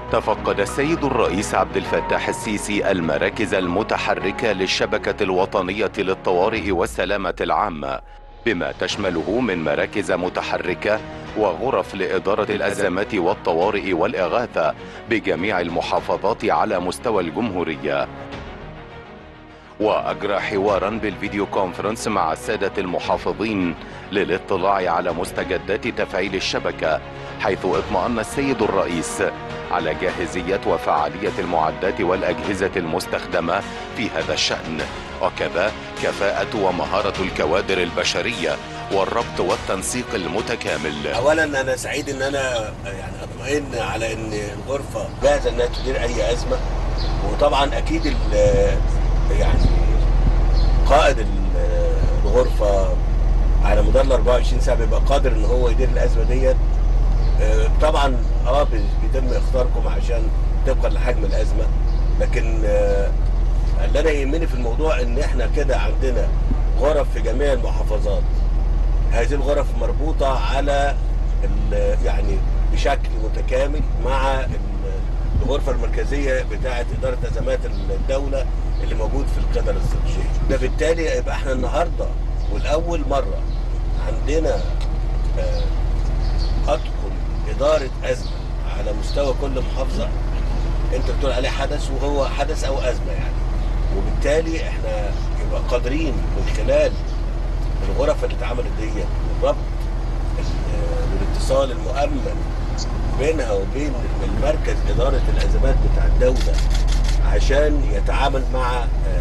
تفقد السيد الرئيس عبد الفتاح السيسي المراكز المتحركة للشبكة الوطنية للطوارئ والسلامة العامة بما تشمله من مراكز متحركة وغرف لإدارة الأزمات والطوارئ والإغاثة بجميع المحافظات على مستوى الجمهورية وأجرى حوارا بالفيديو كونفرنس مع السادة المحافظين للاطلاع على مستجدات تفعيل الشبكة حيث اطمأن السيد الرئيس على جاهزية وفعالية المعدات والأجهزة المستخدمة في هذا الشأن وكذا كفاءة ومهارة الكوادر البشرية والربط والتنسيق المتكامل اولا انا سعيد ان انا يعني اطمئن على ان الغرفه جاهزه انها تدير اي ازمه وطبعا اكيد ال- يعني قائد ال- الغرفه على مدار ال 24 ساعه بيبقى قادر ان هو يدير الازمه ديت آه، طبعا اه بي- بيتم اختاركم عشان طبقا لحجم الازمه لكن آه، اللي انا يهمني في الموضوع ان احنا كده عندنا غرف في جميع المحافظات هذه الغرف مربوطة على ال- يعني بشكل متكامل مع ال- الغرفة المركزية بتاعة إدارة أزمات الدولة اللي موجود في القدر الاستراتيجية ده بالتالي يبقى احنا النهاردة والأول مرة عندنا آه، أدخل إدارة أزمة على مستوى كل محافظة أنت بتقول عليه حدث وهو حدث أو أزمة يعني وبالتالي احنا يبقى قادرين من خلال الغرف اللي اتعملت ديت والربط ال- والاتصال المؤمن بينها وبين المركز اداره الازمات بتاع الدوله عشان يتعامل مع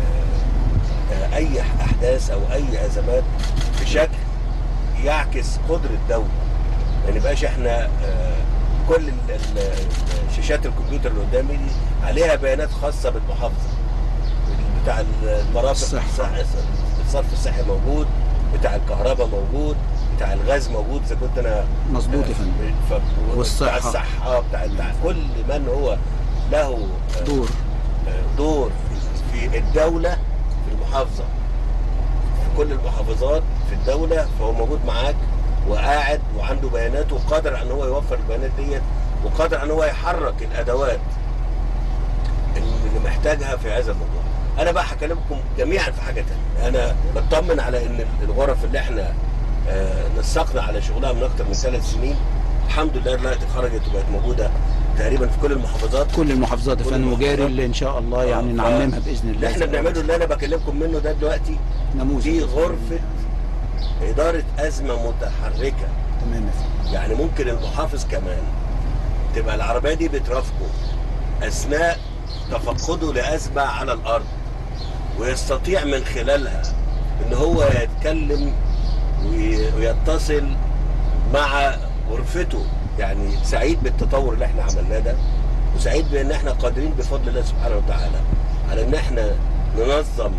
آه، آه، اي احداث او اي ازمات بشكل يعكس قدره الدوله ما نبقاش احنا آه، كل ال- ال- شاشات الكمبيوتر اللي قدامي دي عليها بيانات خاصه بالمحافظه بتاع المرافق الصحة. الصحي الصرف الصحي موجود بتاع الكهرباء موجود بتاع الغاز موجود اذا كنت انا مظبوط يا فندم ف- والصحة. بتاع الصحه اه بتاع بتاع كل من هو له آه، دور آه، دور في الدوله في المحافظه في كل المحافظات في الدوله فهو موجود معاك وقاعد وعنده بيانات وقادر ان هو يوفر البيانات ديت وقادر ان هو يحرك الادوات اللي محتاجها في هذا الموضوع انا بقى هكلمكم جميعا في حاجه تانية انا بطمن على ان الغرف اللي احنا آه، نسقنا على شغلها من اكتر من ثلاث سنين الحمد لله دلوقتي خرجت وبقت موجوده تقريبا في كل المحافظات كل المحافظات يا كل فندم وجاري المحافظات. اللي ان شاء الله يعني آه، ف- نعممها باذن الله اللي احنا بنعمله اللي انا بكلمكم منه ده دلوقتي نموذج دي غرفه اداره ازمه متحركه تمام يا فندم يعني ممكن المحافظ كمان تبقى العربية دي بترافقه أثناء تفقده لأزمة على الأرض ويستطيع من خلالها إن هو يتكلم وي- ويتصل مع غرفته يعني سعيد بالتطور اللي احنا عملناه ده وسعيد بان احنا قادرين بفضل الله سبحانه وتعالى على ان احنا ننظم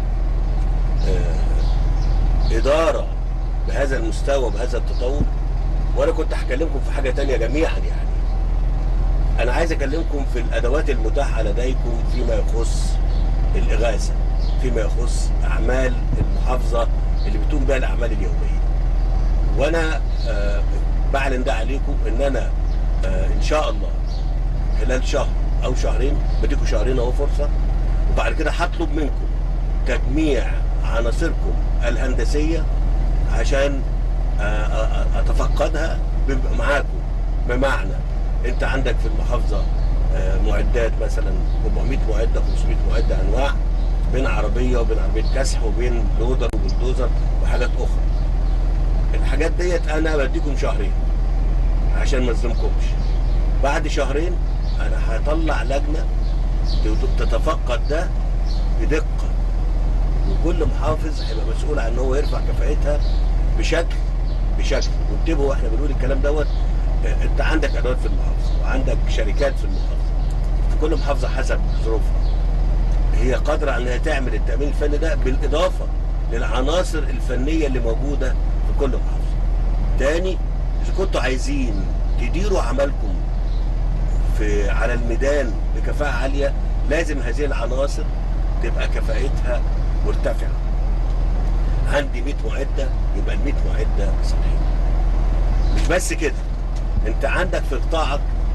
آه، اداره بهذا المستوى بهذا التطور وانا كنت هكلمكم في حاجه تانية جميعا يعني انا عايز اكلمكم في الادوات المتاحه لديكم فيما يخص الاغاثه فيما يخص اعمال المحافظه اللي بتقوم بها الاعمال اليوميه وانا آه، بعلن ده عليكم ان انا آه، ان شاء الله خلال شهر او شهرين بديكم شهرين اهو فرصه وبعد كده هطلب منكم تجميع عناصركم الهندسيه عشان آه، آه، آه، اتفقدها بيبقى معاكم بمعنى انت عندك في المحافظه آه، معدات مثلا 400 معده 500 معده انواع بين عربيه وبين عربيه كسح وبين لودر وبلدوزر وحاجات اخرى الحاجات ديت انا بديكم شهرين عشان ما اظلمكمش بعد شهرين انا هطلع لجنه تتفقد ده بدقه وكل محافظ هيبقى مسؤول عن ان هو يرفع كفاءتها بشكل بشكل وانتبهوا واحنا بنقول الكلام دوت آه، انت عندك ادوات في المحافظه وعندك شركات في المحافظه في كل محافظه حسب ظروفها هي قادره انها تعمل التامين الفني ده بالاضافه للعناصر الفنيه اللي موجوده في كل محافظه. تاني اذا كنتوا عايزين تديروا عملكم في على الميدان بكفاءه عاليه لازم هذه العناصر تبقى كفاءتها مرتفعه. عندي 100 معده يبقى ال 100 معده صحيحه. مش بس كده انت عندك في قطاعك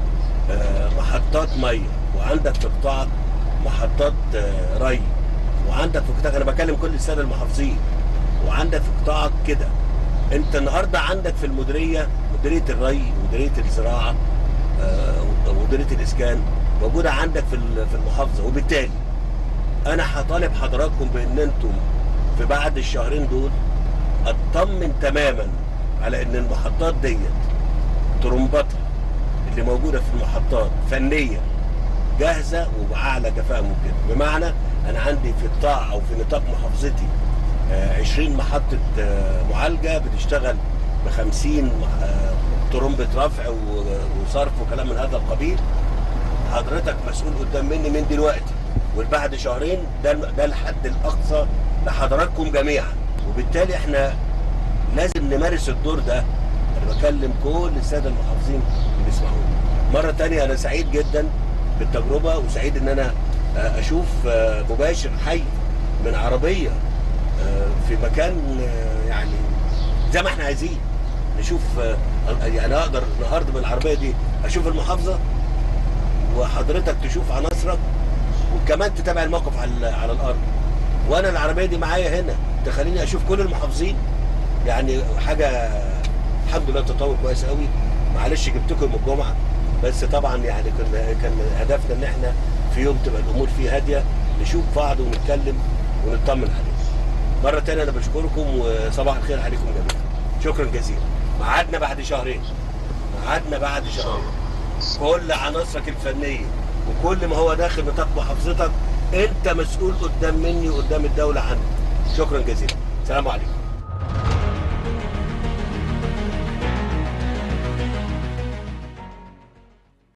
آه، محطات ميه وعندك في قطاعك محطات آه، ري وعندك في قطاعك انا بكلم كل الساده المحافظين وعندك في قطاعك كده انت النهارده عندك في المديريه مديريه الري ومديريه الزراعه آه، ومديريه الاسكان موجوده عندك في ال- في المحافظه وبالتالي انا هطالب حضراتكم بان انتم في بعد الشهرين دول اطمن تماما على ان المحطات ديت ترمباتها اللي موجوده في المحطات فنيا جاهزه وباعلى كفاءه ممكنه بمعنى انا عندي في قطاع او في نطاق محافظتي آه، 20 محطه آه، معالجه بتشتغل ب 50 مح- آه، ترمبه رفع و- وصرف وكلام من هذا القبيل حضرتك مسؤول قدام مني من دلوقتي وبعد شهرين ده ده الحد الاقصى لحضراتكم جميعا وبالتالي احنا لازم نمارس الدور ده انا بكلم كل الساده المحافظين اللي بيسمعوني مره تانية انا سعيد جدا بالتجربه وسعيد ان انا آه، اشوف آه، مباشر حي من عربيه آه، في مكان آه، يعني زي ما احنا عايزين نشوف آه، يعني اقدر النهارده من العربيه دي اشوف المحافظه وحضرتك تشوف عناصرك وكمان تتابع الموقف على على الارض وانا العربيه دي معايا هنا تخليني اشوف كل المحافظين يعني حاجه الحمد لله تطور كويس قوي معلش جبتكم يوم الجمعه بس طبعا يعني كنا كان هدفنا ان احنا في يوم تبقى الامور فيه هاديه نشوف بعض ونتكلم ونطمن عليهم مره تانية انا بشكركم وصباح الخير عليكم جميعا شكرا جزيلا ميعادنا بعد شهرين ميعادنا بعد شهرين كل عناصرك الفنيه وكل ما هو داخل نطاق محافظتك انت مسؤول قدام مني وقدام الدوله عنه شكرا جزيلا سلام عليكم